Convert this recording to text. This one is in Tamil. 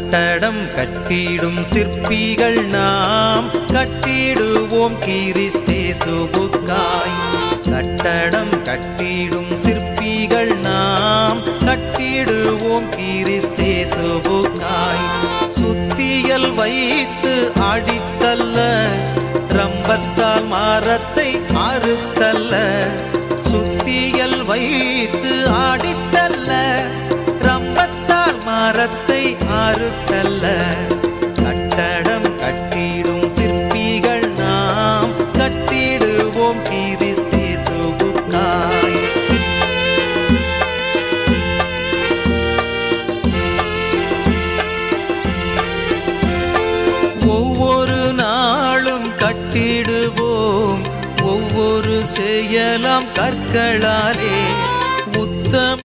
கட்டடம் கட்டிடும் சிற்பிகள் நாம் கட்டிடுவோம் கிறிஸ்தேசுவுக்காய் கட்டடம் கட்டிடும் சிற்பிகள் நாம் கட்டிடுவோம் கிறிஸ்தேசுவுக்காய் சுத்தியல் வைத்து அடித்தல்ல ரம்பத்தால் மரத்தை அறுத்தல்ல சுத்தியல் வைத்து ஆடித்தல்ல ரம்பத்தால் மரத்தை அறுத்தல்ல கட்டடம் கட்டிடும் சிற்பிகள் நாம் கட்டிடுவோம் கிறிஸ்தேசுவுக்காய் ஒவ்வொரு நாளும் கட்டிடுவோம் ஒவ்வொரு செயலாம் கற்களாலே உத்தம